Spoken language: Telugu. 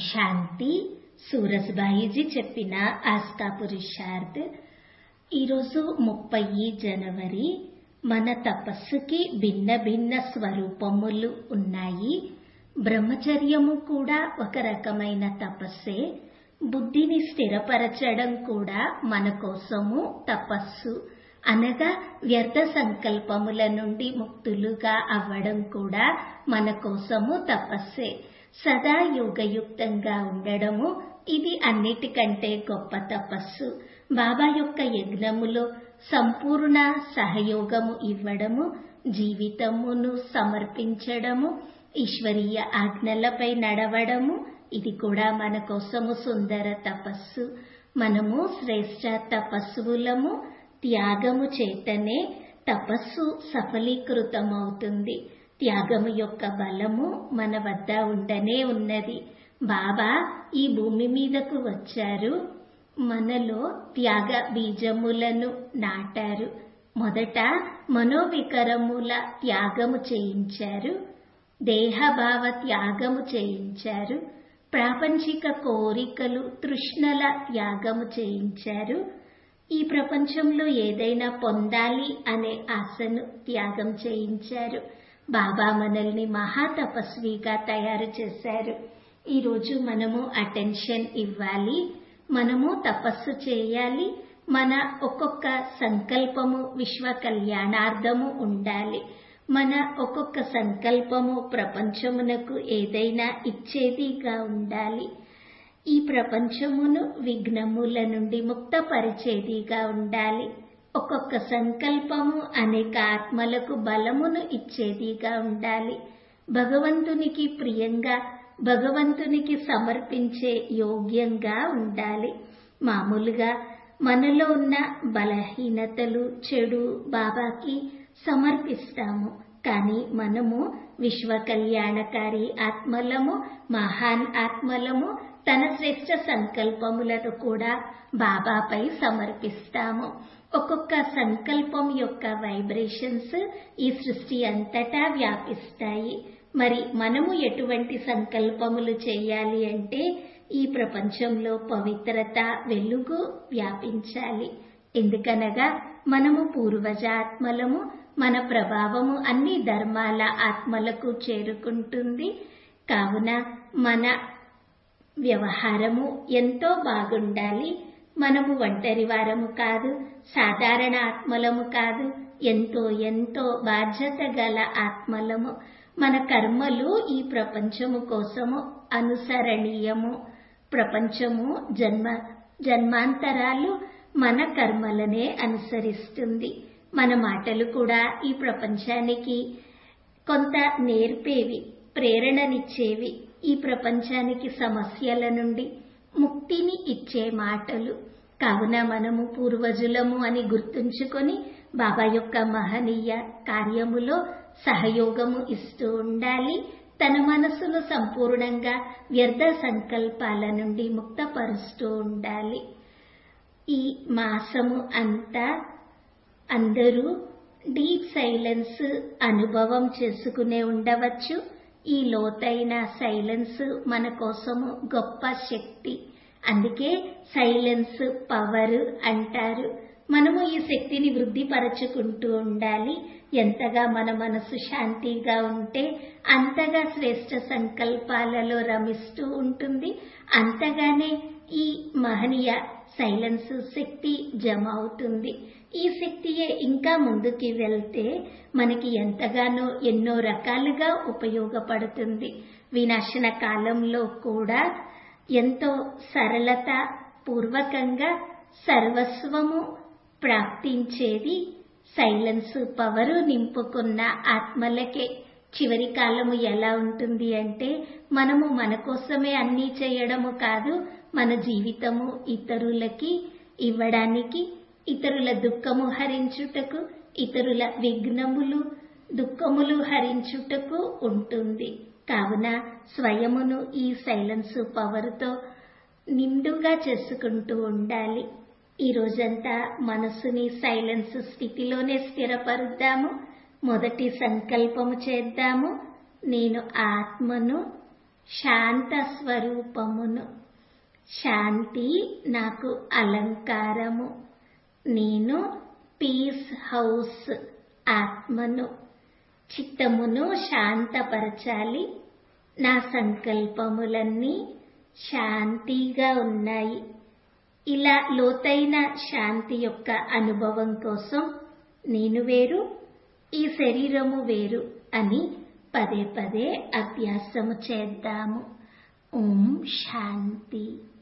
శాంతి సూరజ్భాయిజీ చెప్పిన ఆస్కా పురుషార్థ్ ఈరోజు ముప్పై జనవరి మన తపస్సుకి భిన్న భిన్న స్వరూపములు ఉన్నాయి బ్రహ్మచర్యము కూడా ఒక రకమైన తపస్సే బుద్ధిని స్థిరపరచడం కూడా మన కోసము తపస్సు అనగా వ్యర్థ సంకల్పముల నుండి ముక్తులుగా అవ్వడం కూడా మన కోసము తపస్సే సదా యోగయుక్తంగా ఉండడము ఇది అన్నిటికంటే గొప్ప తపస్సు బాబా యొక్క యజ్ఞములో సంపూర్ణ సహయోగము ఇవ్వడము జీవితమును సమర్పించడము ఈశ్వరీయ ఆజ్ఞలపై నడవడము ఇది కూడా మన కోసము సుందర తపస్సు మనము శ్రేష్ట తపస్సులము త్యాగము చేతనే తపస్సు సఫలీకృతమవుతుంది త్యాగము యొక్క బలము మన వద్ద ఉండనే ఉన్నది బాబా ఈ భూమి మీదకు వచ్చారు మనలో త్యాగ బీజములను నాటారు మొదట మనోవికరముల త్యాగము చేయించారు దేహభావ త్యాగము చేయించారు ప్రాపంచిక కోరికలు తృష్ణల త్యాగము చేయించారు ఈ ప్రపంచంలో ఏదైనా పొందాలి అనే ఆశను త్యాగం చేయించారు బాబా మనల్ని మహాతపస్విగా తయారు చేశారు ఈరోజు మనము అటెన్షన్ ఇవ్వాలి మనము తపస్సు చేయాలి మన ఒక్కొక్క సంకల్పము విశ్వ కళ్యాణార్థము ఉండాలి మన ఒక్కొక్క సంకల్పము ప్రపంచమునకు ఏదైనా ఇచ్చేదిగా ఉండాలి ఈ ప్రపంచమును విఘ్నముల నుండి ముక్తపరిచేదిగా ఉండాలి ఒక్కొక్క సంకల్పము అనేక ఆత్మలకు బలమును ఇచ్చేదిగా ఉండాలి భగవంతునికి ప్రియంగా భగవంతునికి సమర్పించే యోగ్యంగా ఉండాలి మామూలుగా మనలో ఉన్న బలహీనతలు చెడు బాబాకి సమర్పిస్తాము కానీ మనము విశ్వ కళ్యాణకారి ఆత్మలము మహాన్ ఆత్మలము తన శ్రేష్ట సంకల్పములను కూడా బాబాపై సమర్పిస్తాము ఒక్కొక్క సంకల్పం యొక్క వైబ్రేషన్స్ ఈ సృష్టి అంతటా వ్యాపిస్తాయి మరి మనము ఎటువంటి సంకల్పములు చేయాలి అంటే ఈ ప్రపంచంలో పవిత్రత వెలుగు వ్యాపించాలి ఎందుకనగా మనము పూర్వజాత్మలము మన ప్రభావము అన్ని ధర్మాల ఆత్మలకు చేరుకుంటుంది కావున మన వ్యవహారము ఎంతో బాగుండాలి మనము ఒంటరి వారము కాదు సాధారణ ఆత్మలము కాదు ఎంతో ఎంతో బాధ్యత గల ఆత్మలము మన కర్మలు ఈ ప్రపంచము కోసము అనుసరణీయము ప్రపంచము జన్మ జన్మాంతరాలు మన కర్మలనే అనుసరిస్తుంది మన మాటలు కూడా ఈ ప్రపంచానికి కొంత నేర్పేవి ప్రేరణనిచ్చేవి ఈ ప్రపంచానికి సమస్యల నుండి ముక్తిని ఇచ్చే మాటలు కావున మనము పూర్వజులము అని గుర్తుంచుకొని బాబా యొక్క మహనీయ కార్యములో సహయోగము ఇస్తూ ఉండాలి తన మనసును సంపూర్ణంగా వ్యర్థ సంకల్పాల నుండి ముక్తపరుస్తూ ఉండాలి ఈ మాసము అంతా అందరూ డీప్ సైలెన్స్ అనుభవం చేసుకునే ఉండవచ్చు ఈ లోతైన సైలెన్స్ మన కోసము గొప్ప శక్తి అందుకే సైలెన్స్ పవర్ అంటారు మనము ఈ శక్తిని వృద్ధిపరచుకుంటూ ఉండాలి ఎంతగా మన మనసు శాంతిగా ఉంటే అంతగా శ్రేష్ట సంకల్పాలలో రమిస్తూ ఉంటుంది అంతగానే ఈ మహనీయ సైలెన్స్ శక్తి జమ అవుతుంది ఈ శక్తియే ఇంకా ముందుకి వెళ్తే మనకి ఎంతగానో ఎన్నో రకాలుగా ఉపయోగపడుతుంది వినాశన కాలంలో కూడా ఎంతో సరళత పూర్వకంగా సర్వస్వము ప్రాప్తించేది సైలెన్స్ పవరు నింపుకున్న ఆత్మలకే చివరి కాలము ఎలా ఉంటుంది అంటే మనము మన కోసమే అన్నీ చేయడము కాదు మన జీవితము ఇతరులకి ఇవ్వడానికి ఇతరుల దుఃఖము హరించుటకు ఇతరుల విఘ్నములు దుఃఖములు హరించుటకు ఉంటుంది కావున స్వయమును ఈ సైలెన్స్ పవర్తో నిండుగా చేసుకుంటూ ఉండాలి ఈ రోజంతా మనసుని సైలెన్స్ స్థితిలోనే స్థిరపరుద్దాము మొదటి సంకల్పము చేద్దాము నేను ఆత్మను శాంత స్వరూపమును శాంతి నాకు అలంకారము నేను పీస్ హౌస్ ఆత్మను చిత్తమును శాంతపరచాలి నా సంకల్పములన్నీ శాంతిగా ఉన్నాయి ఇలా లోతైన శాంతి యొక్క అనుభవం కోసం నేను వేరు ఈ శరీరము వేరు అని పదే పదే అభ్యాసము చేద్దాము ఓం శాంతి